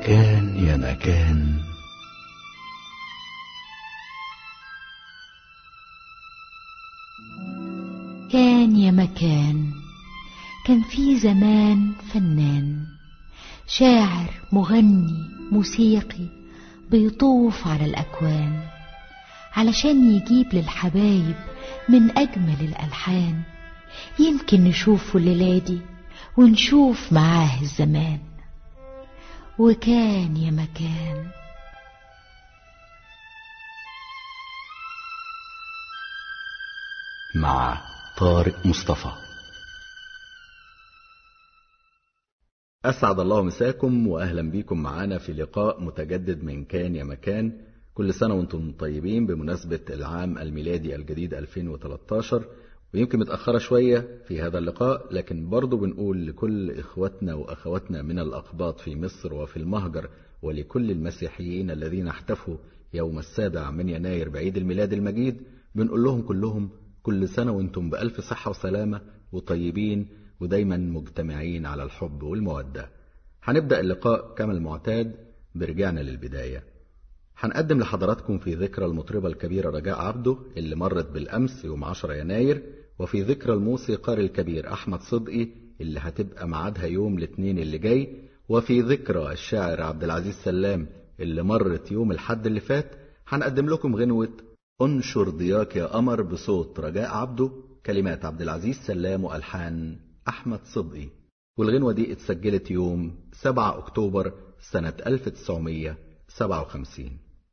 كان يا مكان كان يا مكان كان في زمان فنان شاعر مغني موسيقي بيطوف على الأكوان علشان يجيب للحبايب من أجمل الألحان يمكن نشوفه الليلة دي ونشوف معاه الزمان وكان يا مكان مع طارق مصطفى أسعد الله مساكم وأهلا بكم معنا في لقاء متجدد من كان يا مكان كل سنة وانتم طيبين بمناسبة العام الميلادي الجديد 2013 ويمكن متأخرة شوية في هذا اللقاء لكن برضو بنقول لكل إخوتنا وأخواتنا من الأقباط في مصر وفي المهجر ولكل المسيحيين الذين احتفوا يوم السابع من يناير بعيد الميلاد المجيد بنقول لهم كلهم كل سنة وانتم بألف صحة وسلامة وطيبين ودايما مجتمعين على الحب والمودة هنبدأ اللقاء كما المعتاد برجعنا للبداية هنقدم لحضراتكم في ذكرى المطربة الكبيرة رجاء عبده اللي مرت بالأمس يوم 10 يناير وفي ذكرى الموسيقار الكبير أحمد صدقي اللي هتبقى ميعادها يوم الاثنين اللي جاي وفي ذكرى الشاعر عبد العزيز سلام اللي مرت يوم الحد اللي فات هنقدم لكم غنوة انشر ضياك يا قمر بصوت رجاء عبده كلمات عبد العزيز سلام وألحان أحمد صدقي والغنوة دي اتسجلت يوم 7 أكتوبر سنة 1957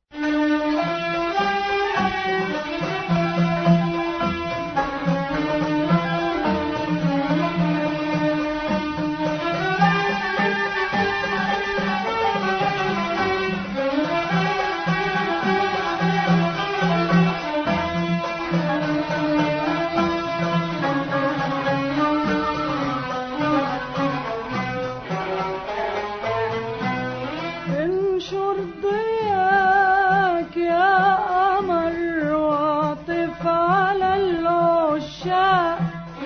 انشر ضياك يا قمر واعطف على العشاق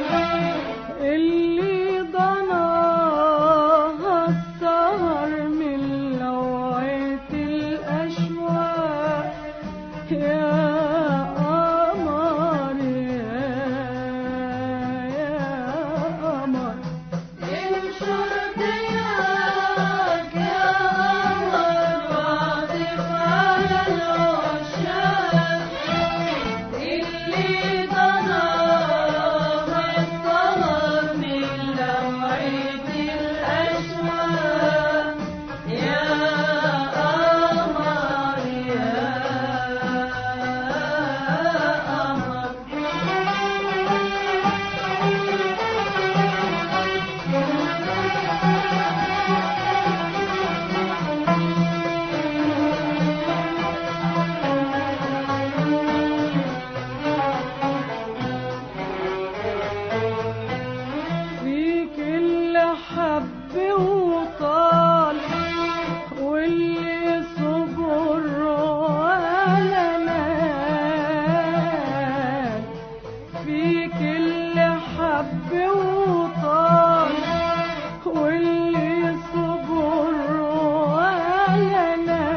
اللي ضناها السهر من لوعة الأشواق يا قمر يا يا قمر انشر ضياك يا قمر واعطف على العشاق اللي ضناها السهر من لوعة الأشواق يا قمر يا في كل حب وطال واللي صبر ولا نال في كل حب وطال واللي صبر ولا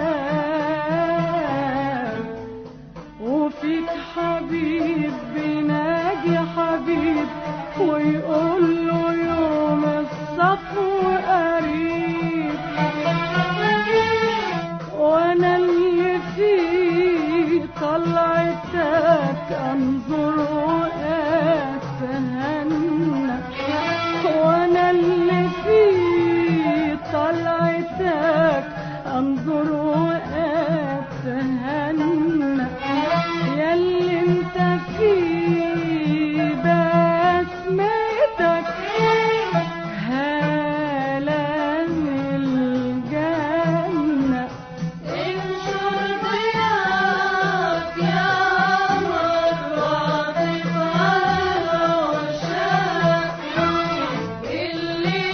نال وفيك حبيب بيناجي حبيب ويقول له يوم الصفو قريب وانا اللي فيه طلعتك انظر واتهنى وانا اللي فيه طلعتك انظر واتهنى ياللي انت فيه بسمتك هلا من الجنة انشر ضياك يا قمر واعطف على العشاق اللي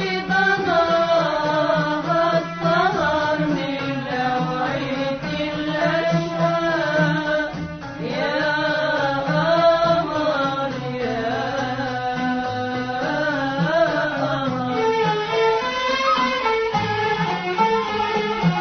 ضناها السهر من لوعة الأشواق يا قمر يا قمر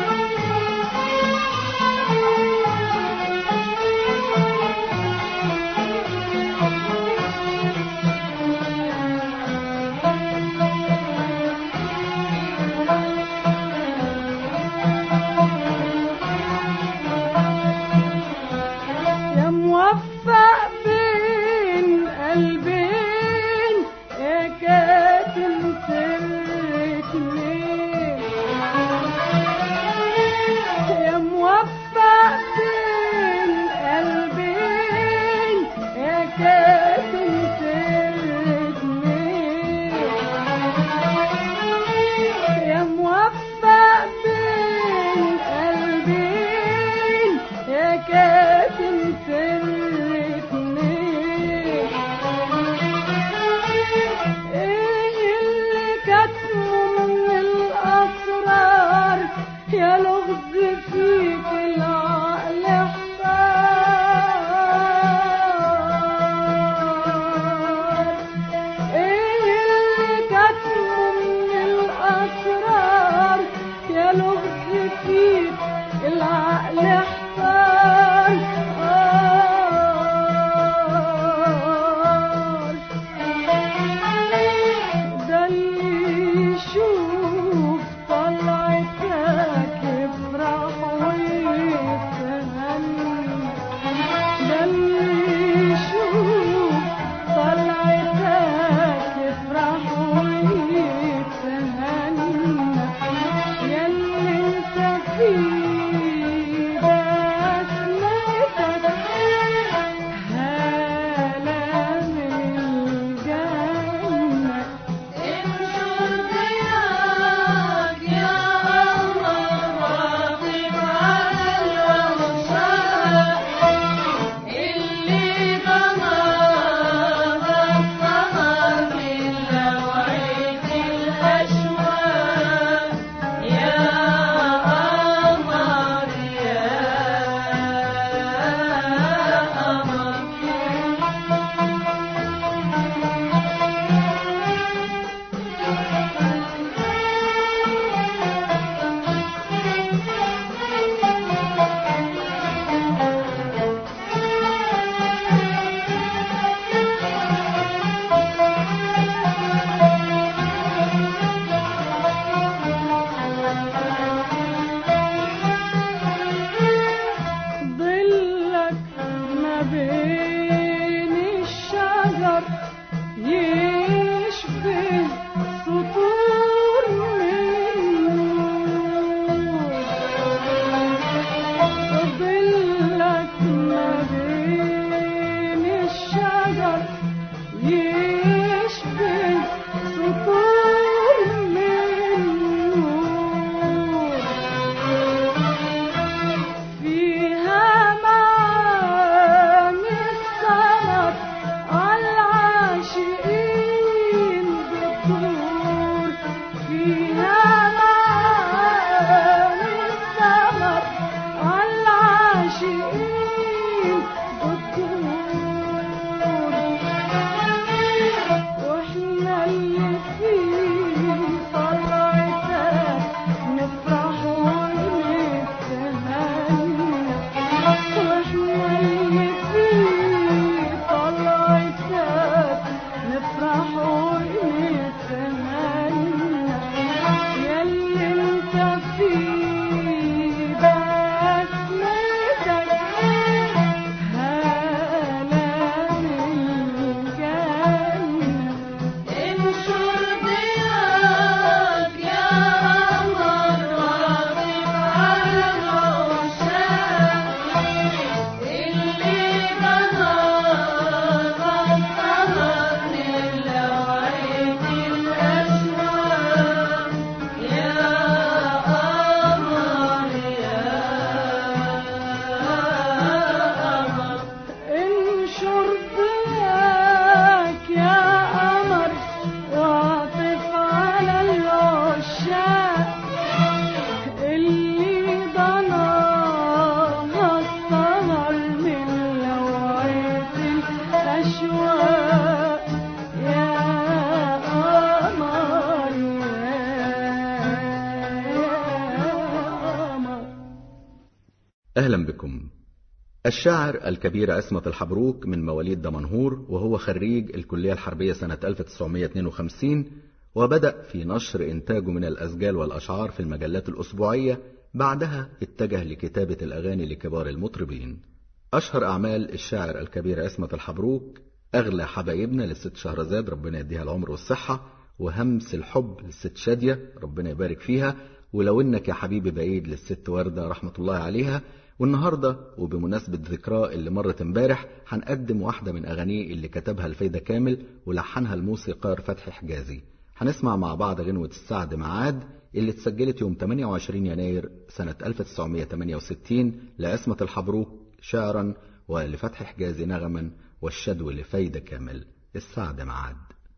أهلا بكم الشاعر الكبير عصمة الحبروك من مواليد دمنهور وهو خريج الكلية الحربية سنة 1952 وبدأ في نشر إنتاجه من الأسجال والأشعار في المجلات الأسبوعية بعدها اتجه لكتابة الأغاني لكبار المطربين أشهر أعمال الشاعر الكبير عصمة الحبروك أغلى حبايبنا للست شهرزاد ربنا يديها العمر والصحة وهمس الحب للست شادية ربنا يبارك فيها ولو إنك يا حبيبي بعيد للست وردة رحمة الله عليها والنهاردة وبمناسبة ذكراه اللي مرت امبارح هنقدم واحدة من أغانيه اللي كتبها الفايدة كامل ولحنها الموسيقار فتحي حجازي هنسمع مع بعض غنوة السعد معاد اللي اتسجلت يوم 28 يناير سنة 1968 لعصمة الحبروك شعرا ولفتحي حجازي نغما والشدو لفايدة كامل السعد معاد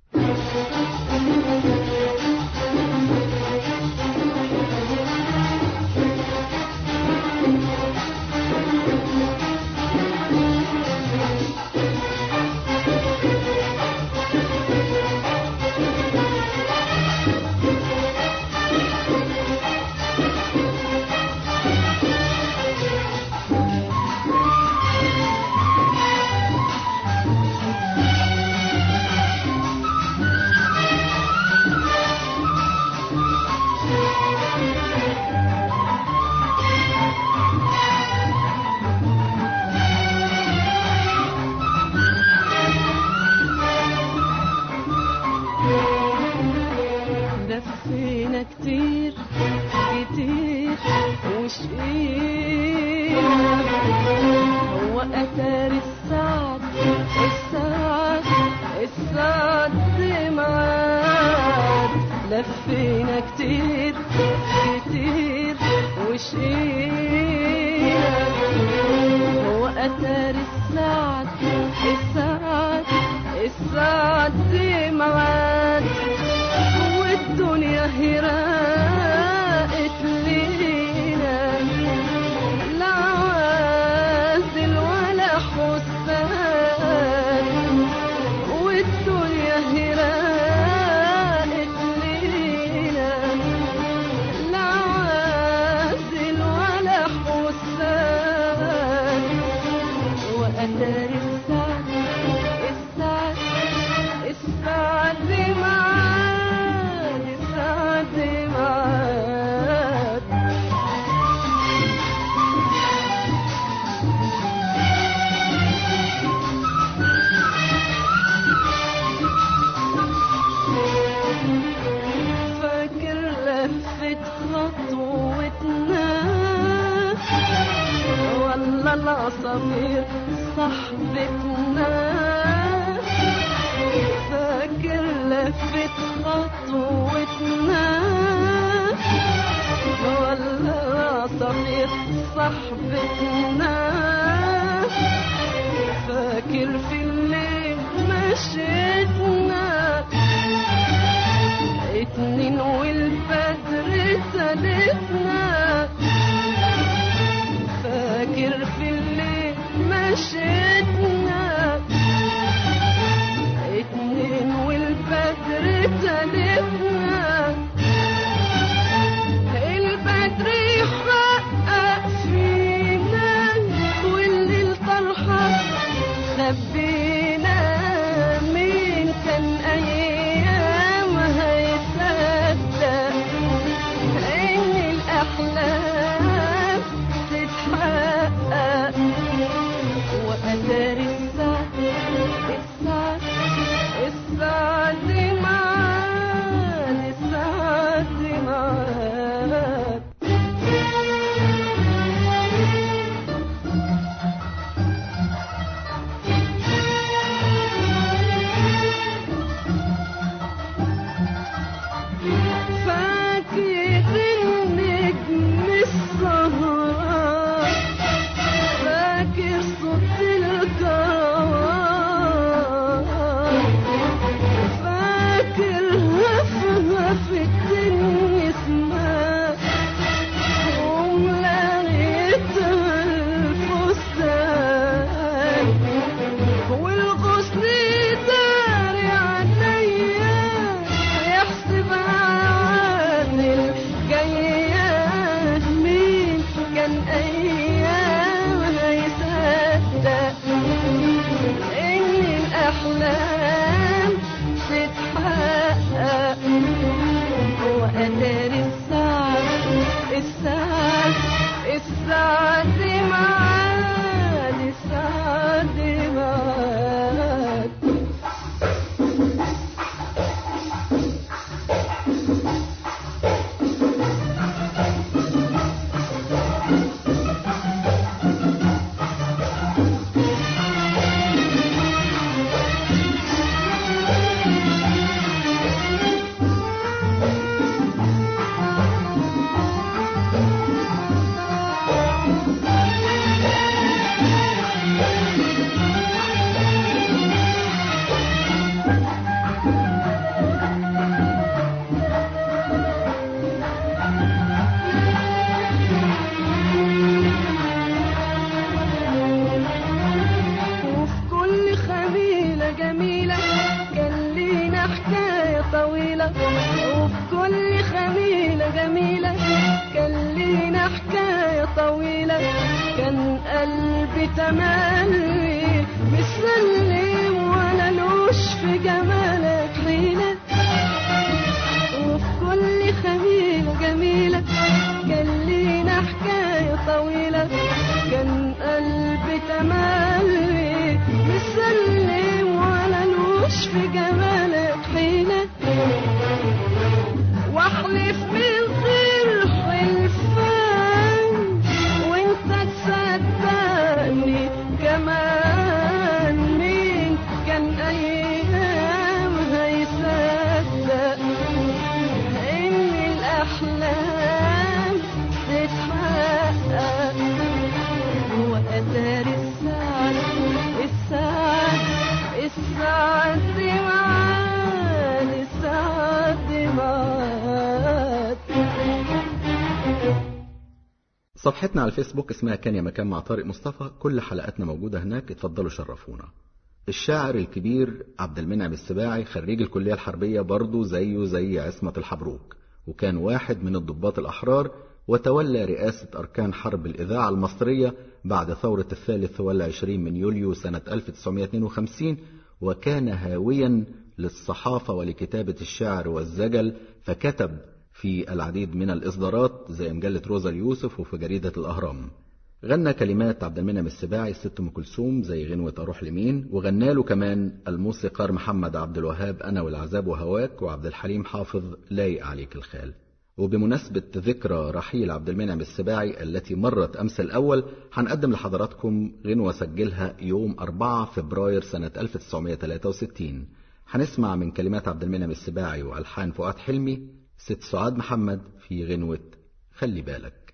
دفينا كتير كتير وشقينا هو أثار السعد السعد السعد معاد لفينا كتير كتير وشقينا هو أثار السعد السعد السعد معاد والدنيا هراءت لينا لا عازل ولا حسان والدنيا هراءت لينا لا عازل ولا حسان وأثار السعد السعد السعد معاد السعد معاد فاكر لفة خطوتنا ولا العصافير صاحبتنا فاكر لفة خطوتنا ولا العصافير صاحبتنا فاكر في الليل مشيتنا اتنين والفجر سالتنا فاكر في الليل مشيتنا اتنين والفجر سالتنا البدر يحقق فينا والليل طرحة خبينا مين كان أيام هيصدق إن الأحلام تتحقق وأثار السعد السعد السعد معاد السعد معاد فاكر النجم السهران فاكر صوت الكوان فاكر هف هفة النسمة وملاقيتها الفستان والغصن داري عليا يحسب جميلة كان لينا حكاية طويلة كان قلبي تملي مسلم ولا لوش في جمالك حيلة وفي كل خميلة جميلة كان لينا حكاية طويلة كان قلبي تملي مسلم ولا لوش في جمالك حيلة واحلف من غير حلفان وانت تصدقني كمان مين كان ايام هيصدق ان الاحلام تتحقق وقدر السعد السعد السعد معاد السعد معاد صفحتنا على الفيسبوك اسمها كان يا مكان مع طارق مصطفى كل حلقاتنا موجودة هناك اتفضلوا شرفونا الشاعر الكبير عبد المنعم السباعي خريج الكلية الحربية برضه زيه زي عصمة الحبروك وكان واحد من الضباط الأحرار وتولى رئاسة أركان حرب الإذاعة المصرية بعد ثورة الثالث والعشرين من يوليو سنة 1952 وكان هاويا للصحافة ولكتابة الشعر والزجل فكتب في العديد من الإصدارات زي مجلة روزا اليوسف وفي جريدة الأهرام غنى كلمات عبد المنعم السباعي الست ام كلثوم زي غنوة اروح لمين وغنى له كمان الموسيقار محمد عبد الوهاب انا والعذاب وهواك وعبد الحليم حافظ لايق عليك الخال وبمناسبة ذكرى رحيل عبد المنعم السباعي التي مرت أمس الأول هنقدم لحضراتكم غنوة سجلها يوم 4 فبراير سنة 1963 هنسمع من كلمات عبد المنعم السباعي وألحان فؤاد حلمي ست سعاد محمد في غنوة خلي بالك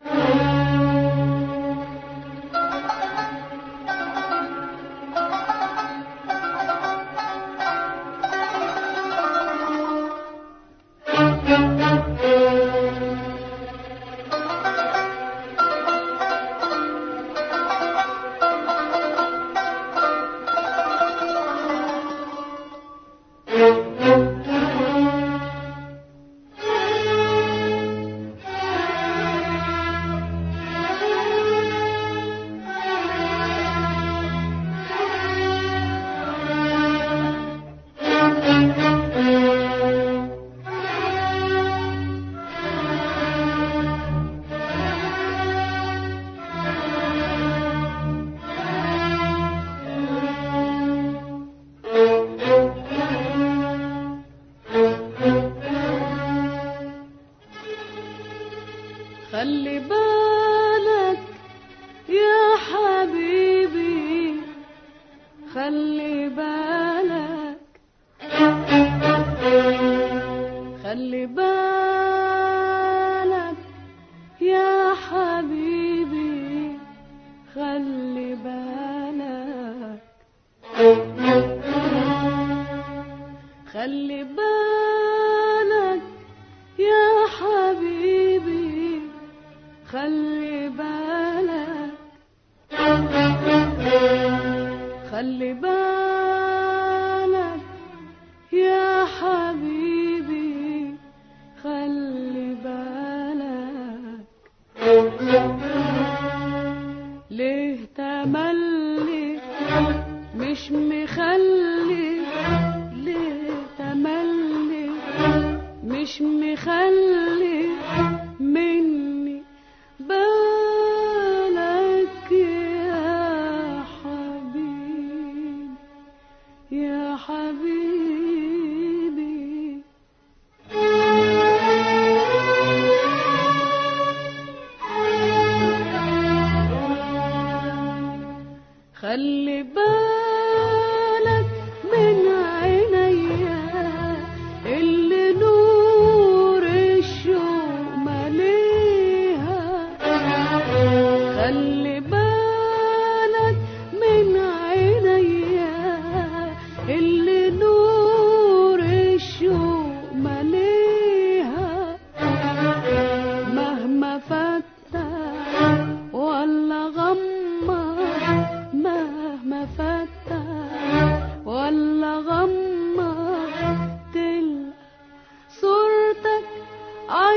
خلي بالك يا حبيبي خلي بالك خلي بالك يا حبيبي خلي بالك خلي بالك يا حبيبي خلي بالك خلي بالك يا حبيبي خلي بالك ليه تملي مش مخلي ليه تملي مش مخلي مني بالك يا حبيبي يا حبيبي خلي بالك من عينيا اللي نور الشوق ما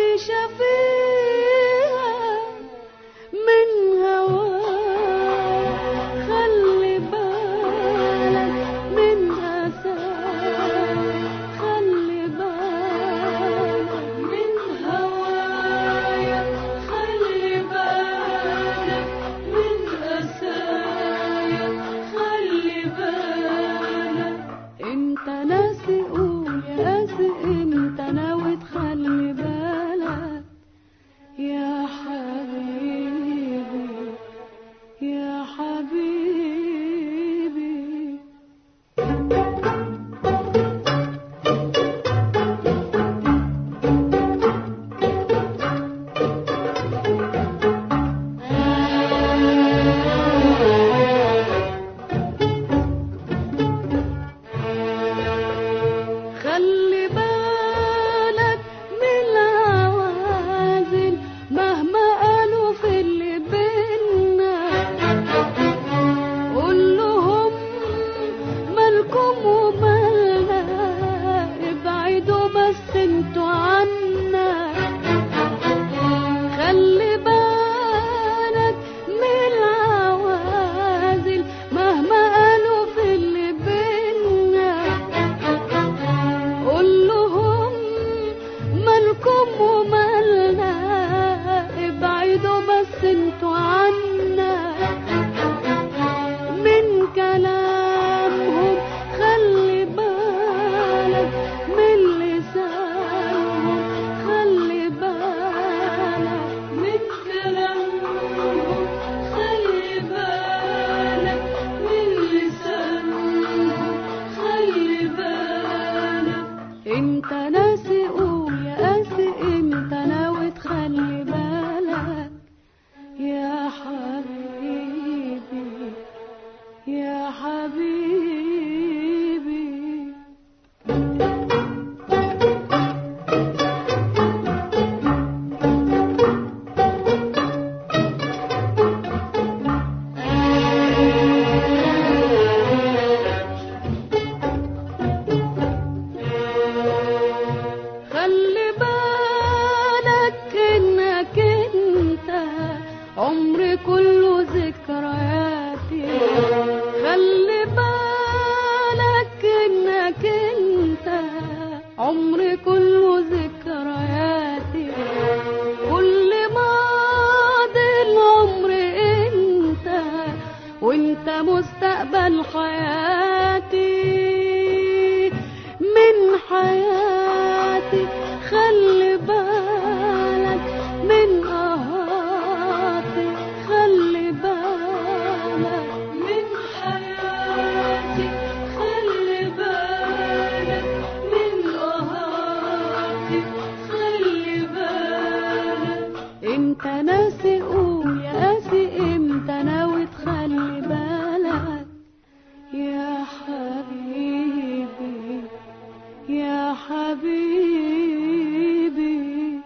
عايشة فيها من هواك خلي بالك من أساك خلي بالك من هوايا خلي بالك من أسايا خلي بالك انت ناسي قول يا قاسي انت ناوي تخلي بالك يا حبيبي يا حبيبي خلي بالك من العوازل مهما قالوا في اللي بينا قول لهم مالكم ومالنا ابعدوا بس انتوا عنا خلي بالك من العوازل مهما قالوا في اللي بينا قول لهم مالكم ومالنا ابعدوا بس انتوا عنا من كلامهم خلي بالك من لسانهم خلي بالك من كلامهم خلي بالك من لسانهم خلي بالك انت ناسي قول يا قاسي انت ناوي تخلي بالك يا حبيبي يا حبيبي خلي بالك انك انت عمري كله ذكرياتي خلي بالك انك انت عمري كله ذكرياتي كل ماضي العمر انت وانت مستقبل حياتي من حياتي خلي بالك من قهاتي خلي بالك من حياتي خلي بالك من قهاتي خلي بالك انت ناسي قول يا قاسي امتى ناوي تخلي بالك يا حبيبي يا حبيبي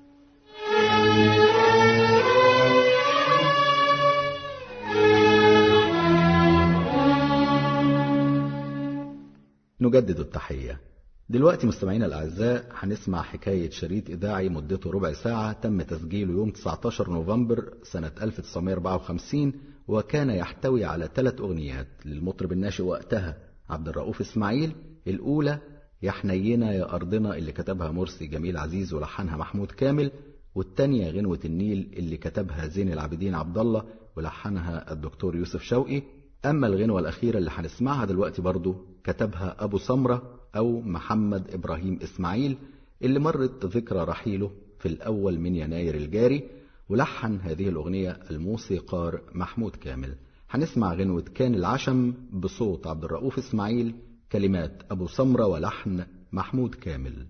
نجدد التحية دلوقتي مستمعينا الأعزاء هنسمع حكاية شريط إذاعي مدته ربع ساعة تم تسجيله يوم 19 نوفمبر سنة 1954 وكان يحتوي على ثلاث أغنيات للمطرب الناشئ وقتها عبد الرؤوف إسماعيل الأولى يا حنينة يا أرضنا اللي كتبها مرسي جميل عزيز ولحنها محمود كامل والتانية غنوة النيل اللي كتبها زين العابدين عبد الله ولحنها الدكتور يوسف شوقي أما الغنوة الأخيرة اللي هنسمعها دلوقتي برضو كتبها أبو سمرة أو محمد إبراهيم إسماعيل اللي مرت ذكرى رحيله في الأول من يناير الجاري ولحن هذه الأغنية الموسيقار محمود كامل هنسمع غنوة كان العشم بصوت عبد الرؤوف إسماعيل كلمات أبو سمرة ولحن محمود كامل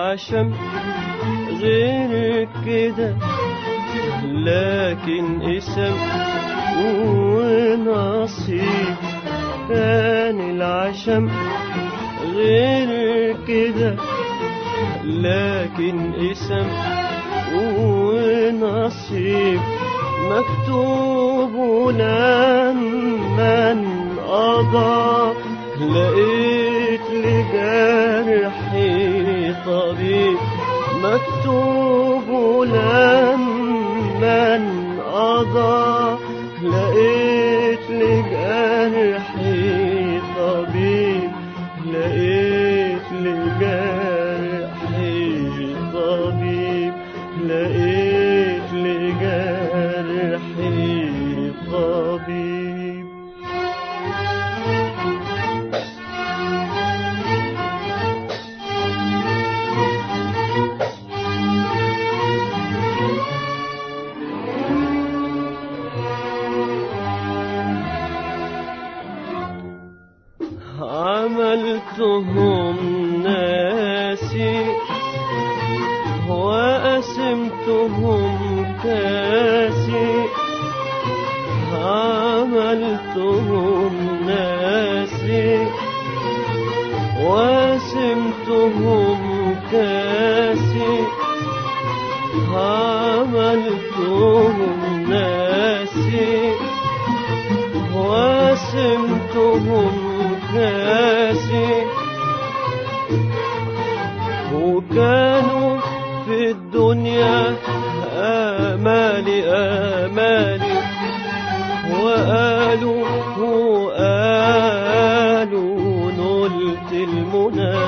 العشم غير كده لكن اسم ونصيب كان العشم غير كده لكن اسم ونصيب مكتوب لما انقضى لقيت لجرحي طبيب مكتوب لما انقضى لقيت لجرحي طبيب لقيت لجرحي طبيب لقيت لجرحي طبيب عملتهم ناسي وقسمتهم كاسي عملتهم ناسي وقسمتهم كاسي عملتهم ناسي وقسمتهم كاسي وكانوا في الدنيا آمالي آمالي وقالوا وقالوا نلت المنى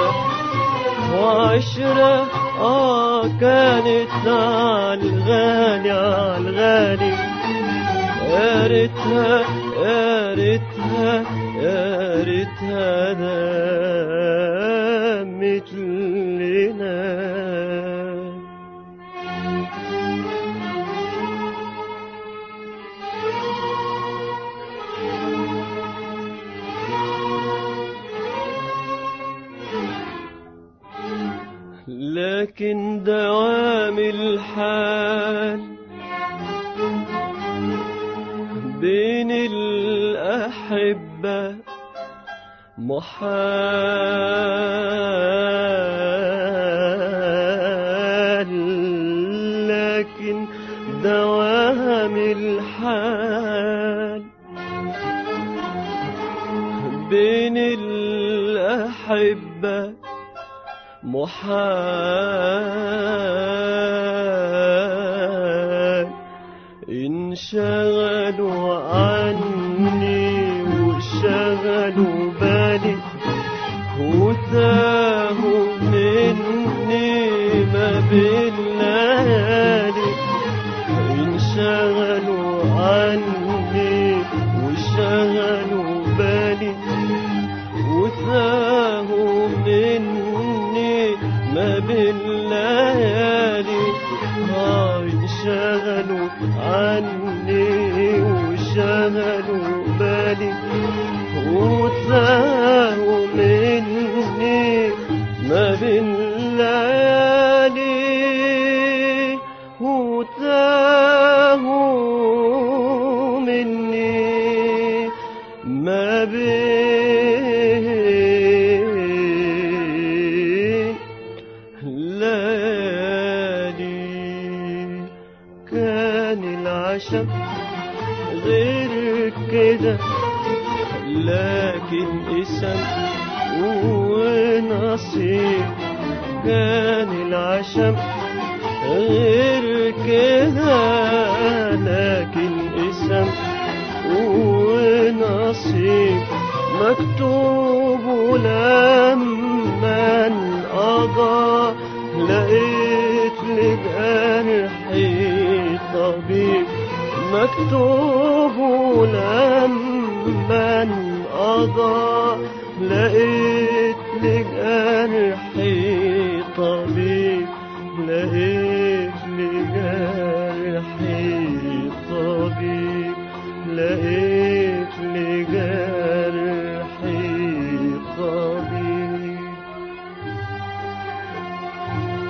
وعشرة آه كانت عالغالي عالغالي يا ريتها يا ريتها يا ريتها دامت لنا لكن دوام الحال بين الأحبة محال لكن دوام الحال بين الأحبة محال انشغلوا عني وشغلوا بالي وتاهوا مني ما بالليالي انشغلوا عني وشغلوا بالي وتاهوا مني ما بالليالي آه انشغلوا عني وشغلوا بالي وتاهوا مني ما بالليالي وتاهوا مني ما بين ليالي كان العشم غير كده لكن اسم ونصيب كان العشم غير كده لكن اسم ونصيب مكتوب لما انقضى لقيت لجرحي طبيب مكتوب لما انقضى لقيت لجرحي طبيب لقيت لجرحي طبيب لقيت لجرحي طبيب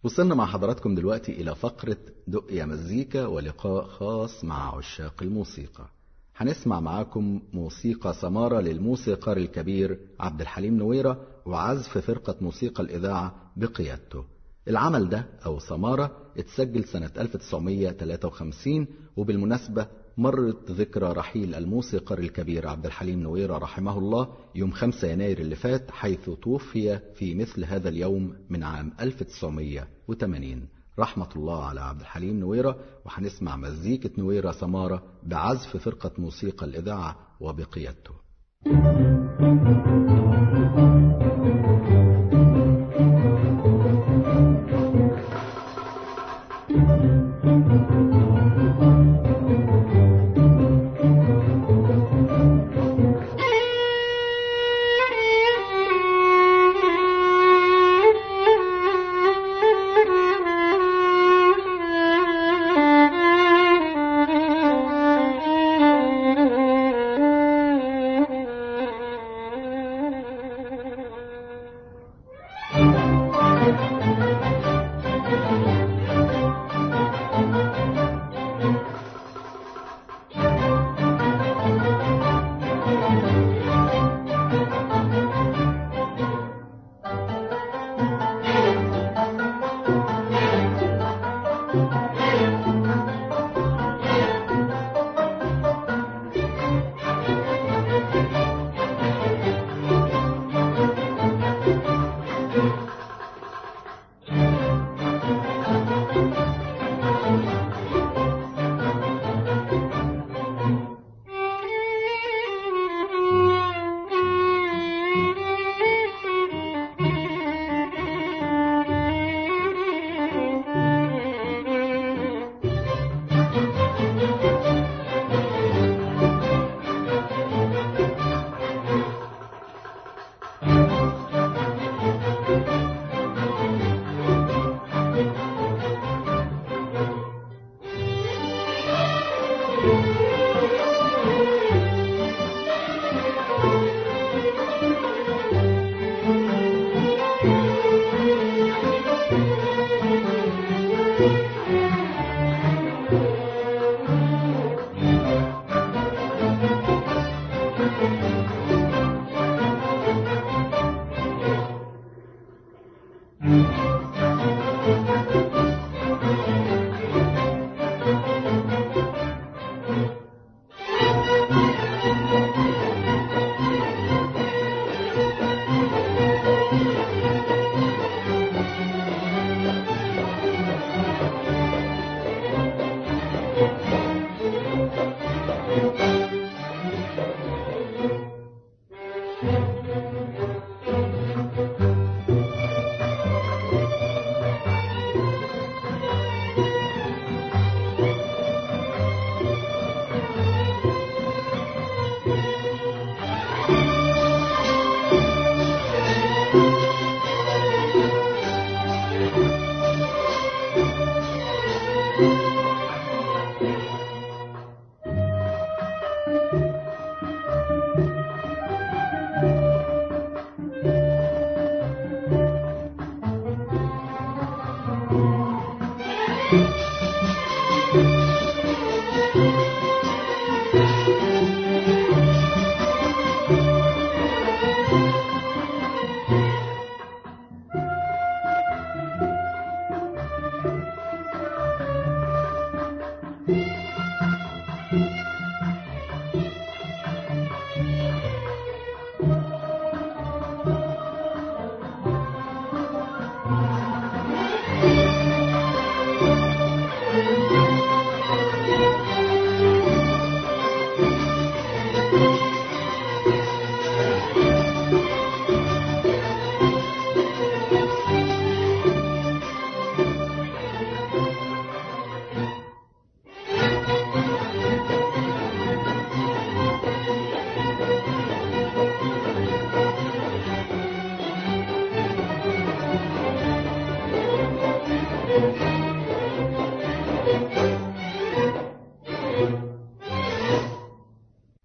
وصلنا مع حضراتكم دلوقتي إلى فقرة دق يا مزيكا ولقاء خاص مع عشاق الموسيقى هنسمع معاكم موسيقى سمارة للموسيقار الكبير عبد الحليم نويرة وعزف فرقة موسيقى الإذاعة بقيادته العمل ده أو سمارة اتسجل سنة 1953 وبالمناسبة مرت ذكرى رحيل الموسيقار الكبير عبد الحليم نويرة رحمه الله يوم 5 يناير اللي فات حيث توفي في مثل هذا اليوم من عام 1980 رحمة الله على عبد الحليم نويرة وهنسمع مزيكة نويرة سمارة بعزف فرقة موسيقى الإذاعة وبقيادته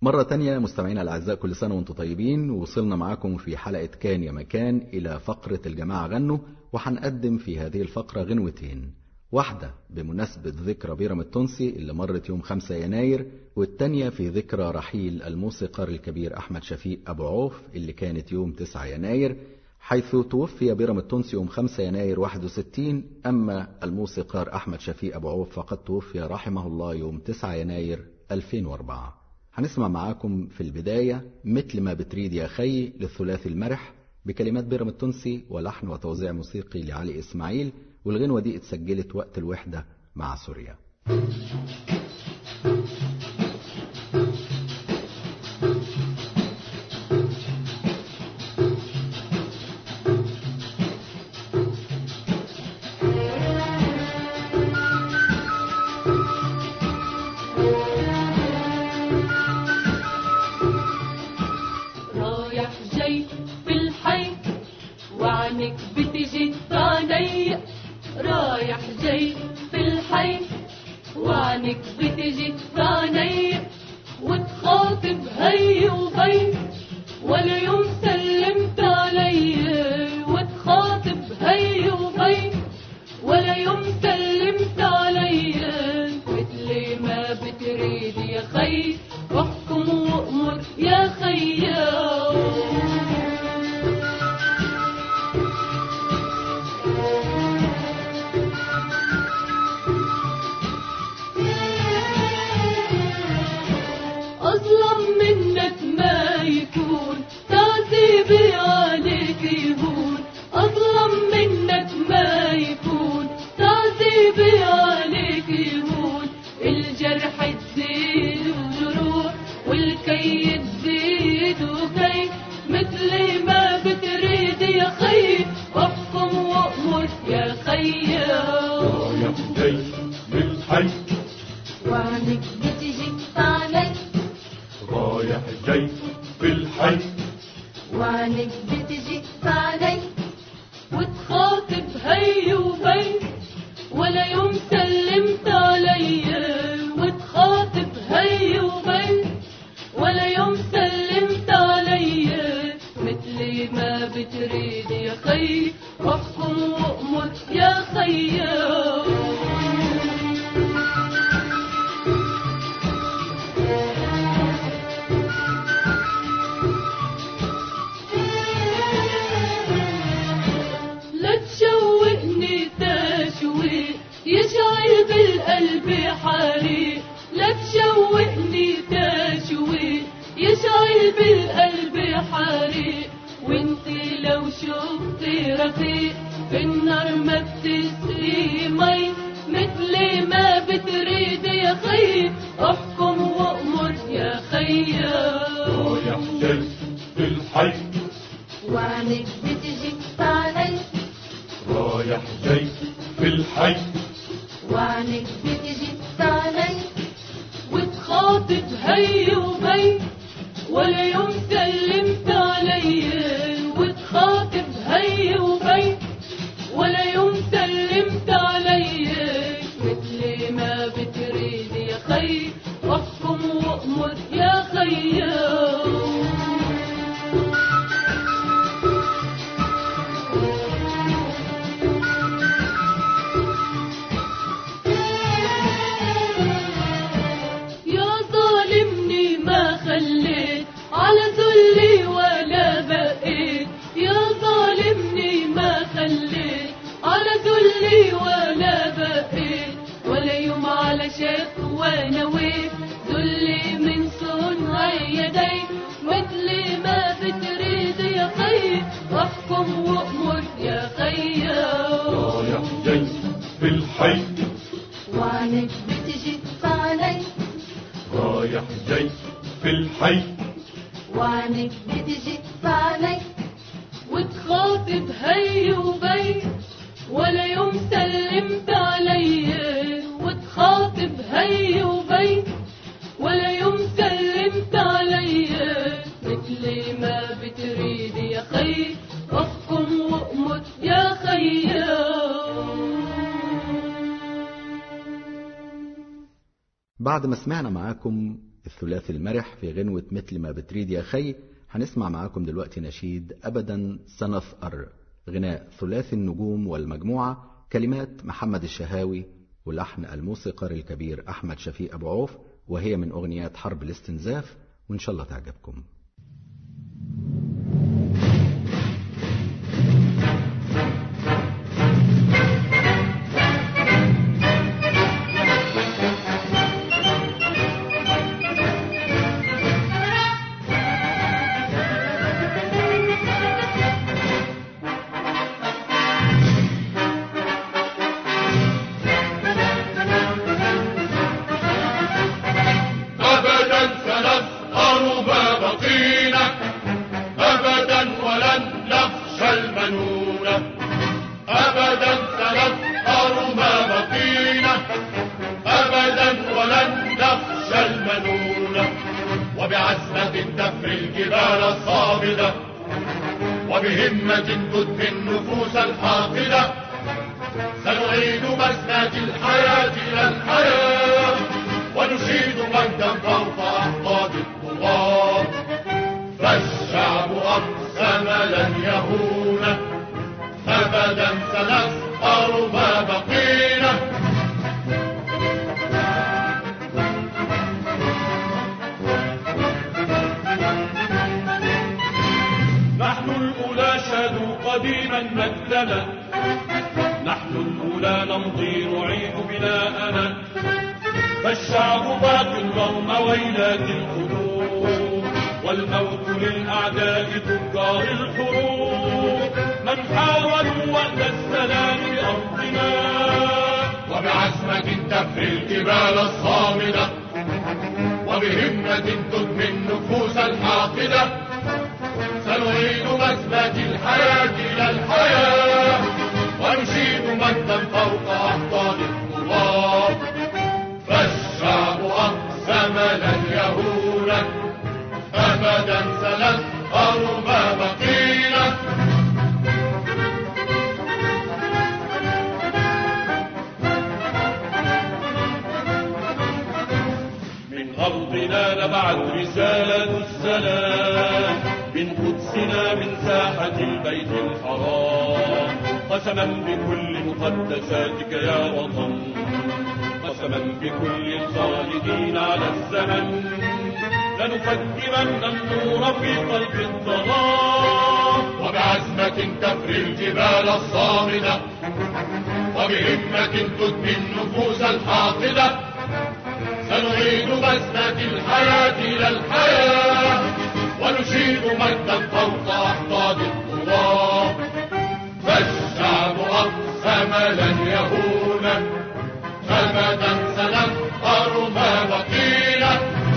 مرة تانية مستمعينا الأعزاء كل سنة وانتم طيبين وصلنا معاكم في حلقة كان يا مكان إلى فقرة الجماعة غنوا وهنقدم في هذه الفقرة غنوتين واحدة بمناسبة ذكرى بيرم التونسي اللي مرت يوم 5 يناير والتانية في ذكرى رحيل الموسيقار الكبير أحمد شفيق أبو عوف اللي كانت يوم 9 يناير حيث توفي بيرم التونسي يوم 5 يناير 61 أما الموسيقار أحمد شفيق أبو عوف فقد توفي رحمه الله يوم 9 يناير 2004 هنسمع معاكم في البداية مثل ما بتريد يا خي للثلاثي المرح بكلمات بيرم التونسي ولحن وتوزيع موسيقي لعلي إسماعيل والغنوة دي اتسجلت وقت الوحدة مع سوريا رايح جاي في الحي وعنك بتجي عيني رايح جاي في الحي وعنك بتجي عيني وتخاطب هي وبي ولا يوم سلمت علي وتخاطب هي وبي ولا يوم سلمت علي مثل ما بتريد يا خي احكم وامر يا خيام أظلم منك ما يكون تعذيبي عليك يهون أظلم منك ما يكون تعذيبي عليك يهون الجرح تزيد وجروح والكي تزيد وكي مثل ما بتريد يا خي احكم وامر يا خيام رايح جاي للحي وعنك بتجي علي رايح جاي في الحي وعنك بتجي علي وتخاطب هي وبي ولا يوم سلمت علي وتخاطب هي وبي ولا يوم سلمت علي مثل ما بتريد يا خي احكم وامر يا خيام لا تشوقني تشويق يشعل بالقلب حريق لا تشوقني تشويق يشعل بالقلب حريق وانت لو شفت رفيق في النار ما بتسقي مي مثل ما بتريد يا خي احكم وامر يا خيام رايح جاي في الحي وعنك بتجي علي رايح جاي في الحي وعنك بتجي علي وتخاطب هي وبي ولا يوم سلمت علي وتخاطب هي وبي ولا يوم سلمت علي مثل ما بتريد يا خي احكم وامر يا خيام يا ظالمني ما خليت على ذلي ولا بقيت يا ظالمني ما خليت على ذلي ولا بقيت ولا يوم على شكوى نويت ذلي من صنع يدي مثل ما بتريد يا خي احكم وامر يا خيام رايح جاي في الحي وعنك بتجي علي رايح جاي في الحي وعنك بتجي علي وتخاطب هي وبي ولا يوم سلمت علي وتخاطب هي وبي ولا يوم سلمت علي مثل ما بتريد يا خي احكم وامر يا خيام بعد ما سمعنا معاكم الثلاثي المرح في غنوة مثل ما بتريد يا خي هنسمع معاكم دلوقتي نشيد أبدا سنثأر غناء ثلاثي النجوم والمجموعة كلمات محمد الشهاوي ولحن الموسيقار الكبير أحمد شفيق أبو عوف وهي من أغنيات حرب الاستنزاف وإن شاء الله تعجبكم أبدا سنسهر ما بقينا أبدا ولن نخشى المنون أبدا سنسهر ما بقينا أبدا ولن نخشى المنون وبعزمة تفري الجبال الصامدة وبهمة تدمي النفوس الحاقدة سنعيد مسنة الحياة إلى الحياة ونشيد مجدا فوق أحقاد الطغاة فالشعب أقسم لن يهون أبدا سنسهر ما بقينا نحن الأولى شادوا قديما مجدنا نحن الأولى نمضي نعيد بناءنا فالشعب باق رغم ويلات الخلود والموت للأعداء تجار الحروب من حاولوا وأد السلام لأرضنا وبعزمة تفري الجبال الصامدة وبهمة تدمي النفوس الحاقدة سنعيد مسمة الحياة إلى الحياة ونشيد مجدا فوق أحضان الطغاة فالشعب أقسم لن يهون أبدا سنسهر ما بقينا من أرضنا نبعث رسالة السلام من قدسنا من ساحة البيت الحرام قسما بكل مقدساتك يا وطن قسما بكل الخالدين على الزمن لنفجرن النور في قلب الظلام وبعزمة تفري الجبال الصامدة وبهمة تدمي النفوس الحاقدة سنعيد مسنة الحياة إلى الحياة ونشيد مجدا فوق أحضان الطغاة فالشعب أقسم لن يهون أبدا سنسهر ما بقينا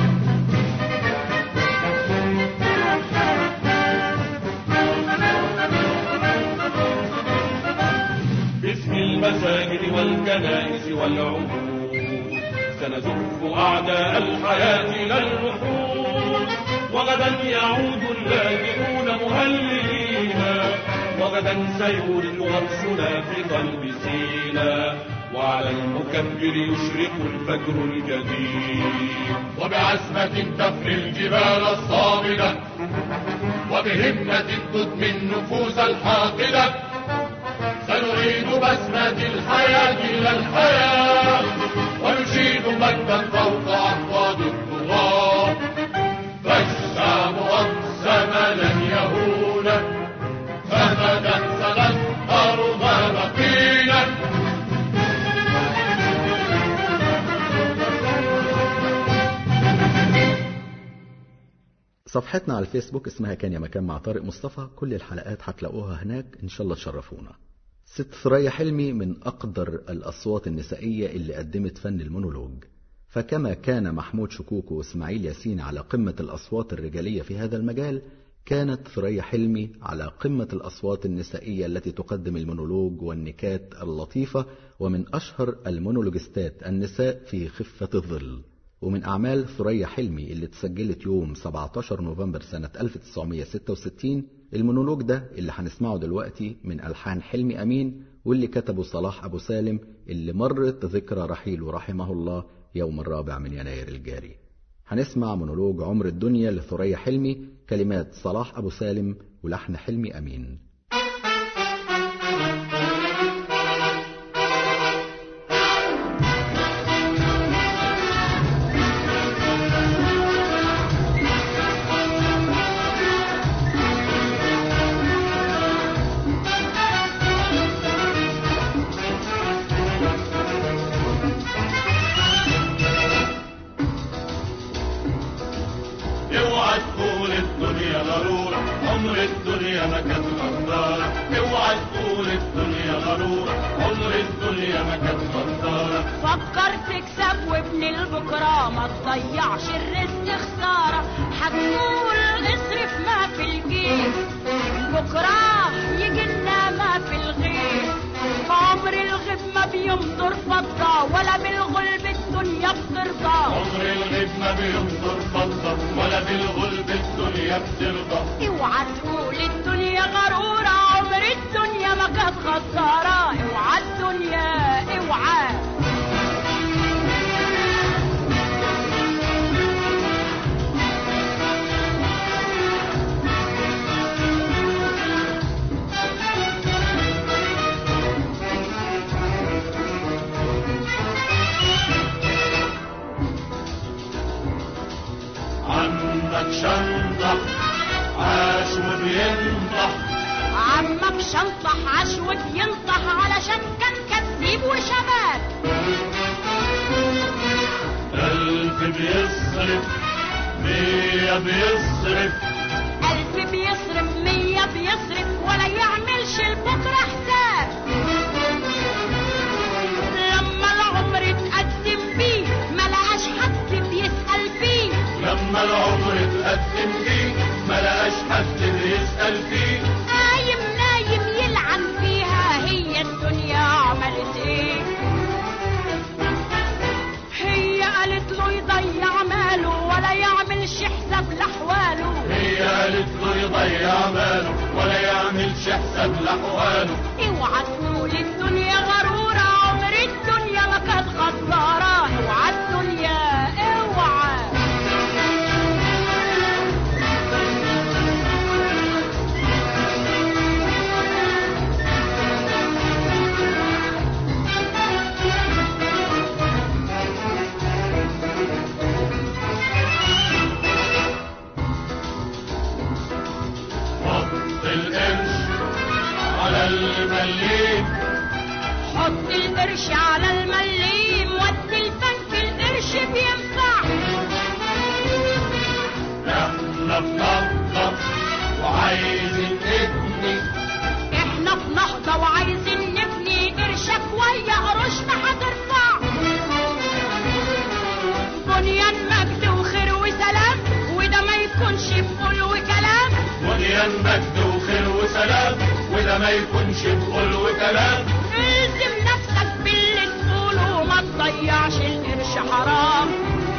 باسم المساجد والكنائس والعمود سنزف أعداء الحياة إلى الوحود وغدا يعود اللاجئون مهللين وغدا سيولد غرسنا في قلب سينا وعلى المكبر يشرق الفجر الجديد وبعزمة تفري الجبال الصامدة وبهمة تدمي النفوس الحاقدة سنعيد بسمة الحياة إلى الحياة ونشيد مجدا فوق أحفاد الطغاة فالشعب أقسم لن يهون أبدا سنسهر ما بقينا صفحتنا على الفيسبوك اسمها كان يا مكان مع طارق مصطفى كل الحلقات هتلاقوها هناك ان شاء الله تشرفونا ست ثريا حلمي من اقدر الاصوات النسائيه اللي قدمت فن المونولوج فكما كان محمود شكوكو واسماعيل ياسين على قمه الاصوات الرجاليه في هذا المجال كانت ثريا حلمي على قمه الاصوات النسائيه التي تقدم المونولوج والنكات اللطيفه ومن اشهر المونولوجستات النساء في خفه الظل ومن أعمال ثريا حلمي اللي اتسجلت يوم 17 نوفمبر سنة 1966 المونولوج ده اللي هنسمعه دلوقتي من ألحان حلمي أمين واللي كتبه صلاح أبو سالم اللي مرت ذكرى رحيله رحمه الله يوم الرابع من يناير الجاري هنسمع مونولوج عمر الدنيا لثريا حلمي كلمات صلاح أبو سالم ولحن حلمي أمين اوعى تقول الدنيا ضرورة عمر الدنيا ما كانت غدارة اوعى تقول الدنيا ضرورة عمر الدنيا ما كانت غدارة فكر تكسب وابن البكرة ما تضيعش الرزق خسارة هتقول اصرف ما في الجيب بكرة يجينا ما في الغيب عمر الغيب ما بيمطر فضة ولا بالغلب الدنيا بترضى عمر الغيب ما بينظر فضة ولا بالغلب الدنيا بترضى اوعى تقول الدنيا غرورة عمر الدنيا ما كانت خسارة اوعى الدنيا اوعى عندك شنطة عاش وبينطح عمك شنطح عشوة ينطح علشان كان كذيب وشمال ألف بيصرف مية بيصرف ألف بيصرف مية بيصرف ولا يعملش لبكرة حساب لما العمر اتقدم بيه ما لقاش حد بيسأل فيه لما العمر اتقدم فيه ما لقاش حد بيسأل فيه قايم نايم يلعن فيها هي الدنيا عملت ايه هي قالت له يضيع ماله ولا يعملش حساب لأحواله هي قالت له يضيع ماله ولا يعملش حساب لأحواله اوعى تقول الدنيا غرورة عمر الدنيا ما كانت غدارة اوعى الدنيا اوعى حط القرش على المليم حط القرش على المليم ودي البنك القرش بينفع احنا في نهضة وعايزين نبني احنا في نهضة وعايزين نبني قرشك ويا قروشنا هترفع بنيان مجد وخير وسلام وده ما يكونش بقول وكلام بنيان مجد وخير وسلام وده ما يكونش بقول وكلام الزم نفسك باللي تقوله ما تضيعش القرش حرام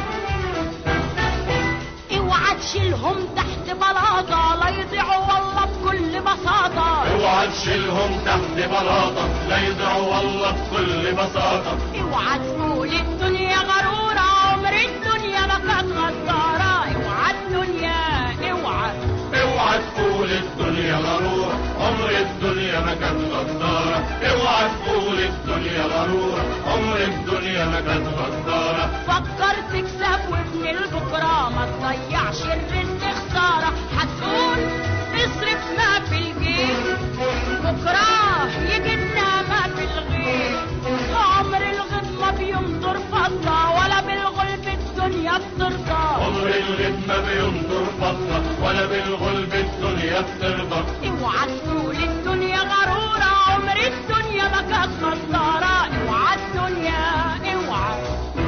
اوعى تشيلهم تحت بلاطة لا يضيعوا والله بكل بساطة اوعى تشيلهم تحت بلاطة لا يضيعوا والله بكل بساطة اوعى تقول الدنيا غرورة عمر الدنيا ما كانت غدارة اوعى الدنيا اوعى اوعى تقول الدنيا غرورة عمر الدنيا ما كانت غدارة اوعى تقول الدنيا غرورة عمر الدنيا ما كانت غدارة فكر تكسب وابن البكرة ما تضيعش الرزق خسارة هتقول اصرف ما في الجيب بكرة يجينا ما في الغيب عمر الغد ما بيمطر فضة ولا بالغلب الدنيا بترضى عمر الغد ما بينظر فضة ولا بالغلب الدنيا بترضى اوعى تقول الدنيا غرورة عمر الدنيا ما كانت غدارة اوعى الدنيا اوعى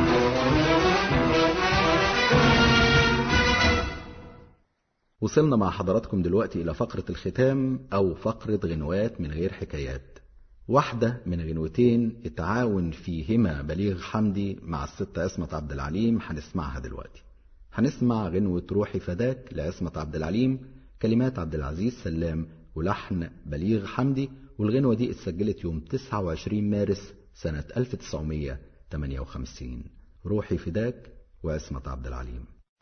وصلنا مع حضراتكم دلوقتي إلى فقرة الختام أو فقرة غنوات من غير حكايات واحدة من غنوتين اتعاون فيهما بليغ حمدي مع الست عصمة عبد العليم هنسمعها دلوقتي هنسمع غنوة روحي فداك لعصمة عبد العليم كلمات عبد العزيز سلام ولحن بليغ حمدي والغنوة دي اتسجلت يوم 29 مارس سنة 1958 روحي فداك وعصمة عبد العليم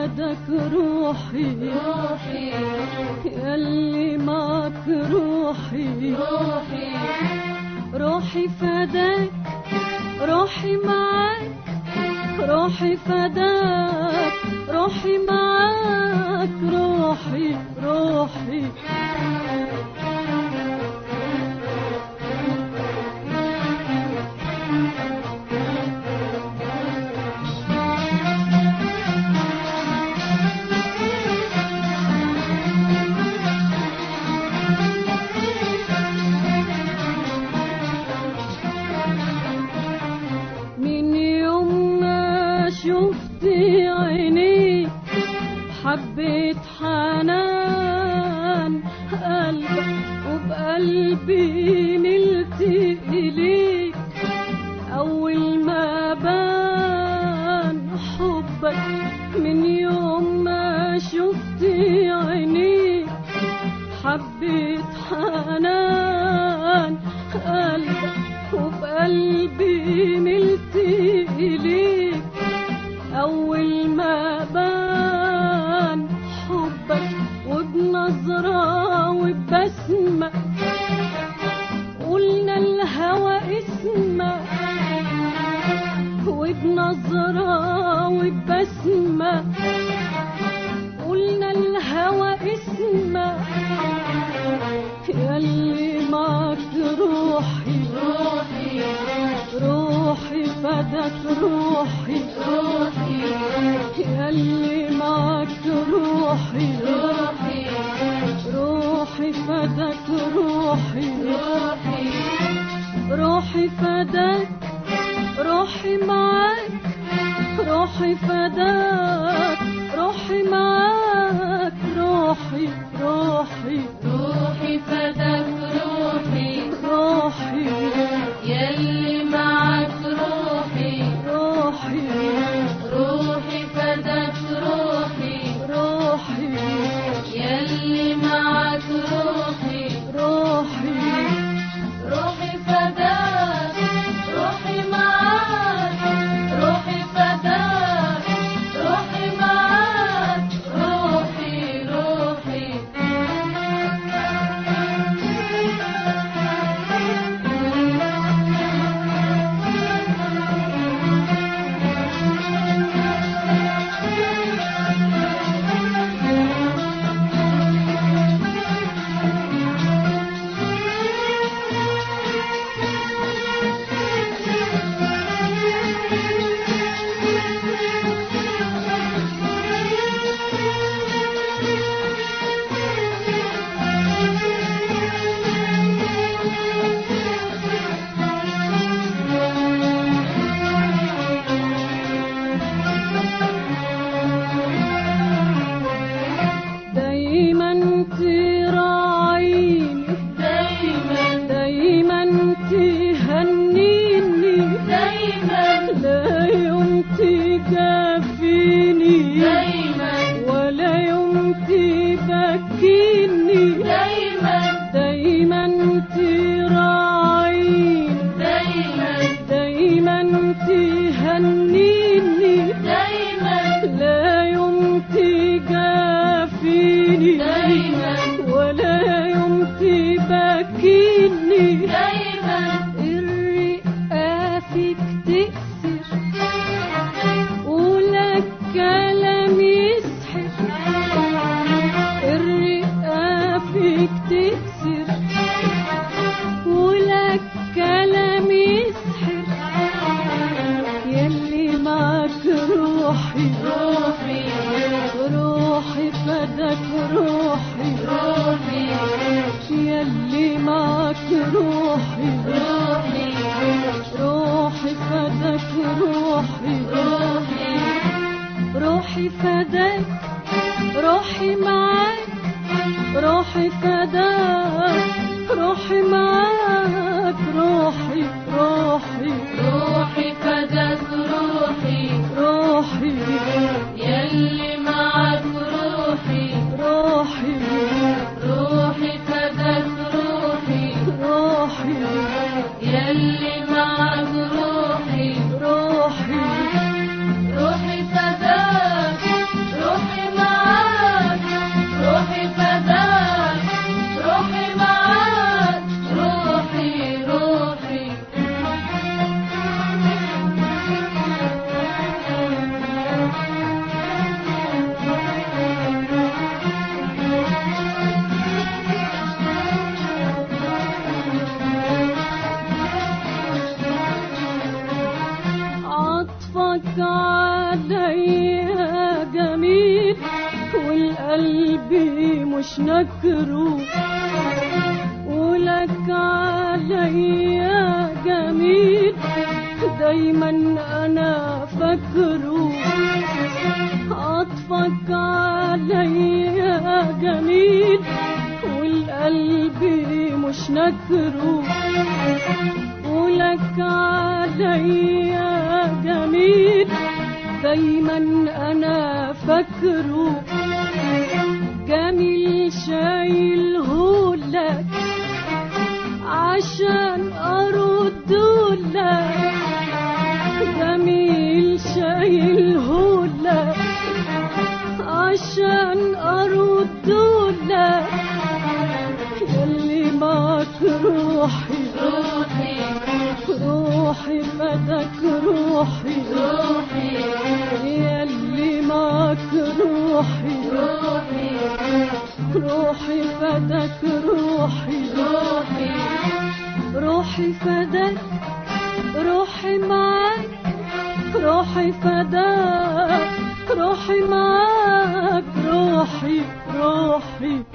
فدك روحي روحي ياللي معك روحي روحي روحي فداك روحي معاك روحي فداك روحي معاك روحي روحي من يوم ما شفت عينيك حبيت حنان قلبك وبقلبي ملت إليك أول ما بان حبك من يوم ما شفت عينيك حبيت حنان قلبك وبقلبي ملت إليك أول ما بان حبك وبنظرة وبسمة قلنا الهوى اسمه وبنظرة وبسمة قلنا الهوى اسمه ياللي معك روحي روحي روحي فدك روحي روحي ياللي معك روحي روحي روحي فدك روحي روحي روحي فداك روحي معاك روحي فداك روحي معاك روحي روحي روحي فداك روحي روحي ياللي معك روحي روحي روحي فداك روحي روحي ياللي معك روحي روحي روحي فداك روحي معاك روحي فداك روحي معاك روحي روحي دايما تراعيني دايما دايما تهنيني دايما لا يوم تجافيني دايما ولا يوم تبكيني دايما دايما تراعيني دايما دايما تهنيني دايما لا يوم تجافيني دايما ولا يوم تبكيني دايما الرئة فيك تكسر عطفك عليا جميل والقلب مش نكره ولك عليا جميل دايما انا فاكره عطفك عليا جميل والقلب مش نكره ولك عليا جميل دايما انا فاكره جميل شايله لك عشان ارد لك جميل شايله لك عشان ارد لك يلي معك روحي روحي روحي فدك روحي روحي يلي معك روحي روحي روحي فدك روحي روحي روحي فدك روحي معك روحي فدك روحي معك روحي روحي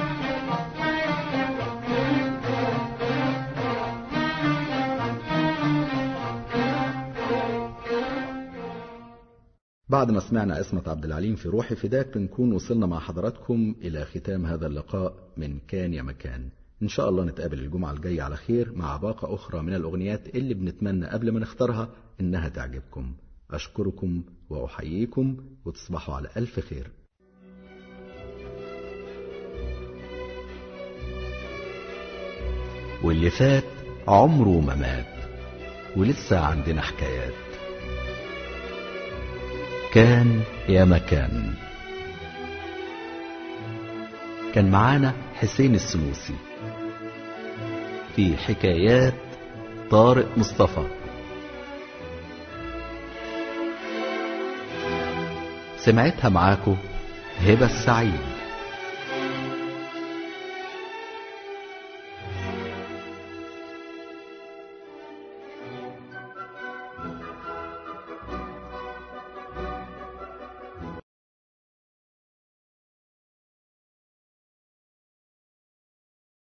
بعد ما سمعنا اسمة عبد العليم في روحي فداك بنكون وصلنا مع حضراتكم إلى ختام هذا اللقاء من كان يا مكان إن شاء الله نتقابل الجمعة الجاية على خير مع باقة أخرى من الأغنيات اللي بنتمنى قبل ما نختارها إنها تعجبكم أشكركم وأحييكم وتصبحوا على ألف خير واللي فات عمره ما مات ولسه عندنا حكايات كان يا مكان كان معانا حسين السنوسي في حكايات طارق مصطفى سمعتها معاكو هبة السعيد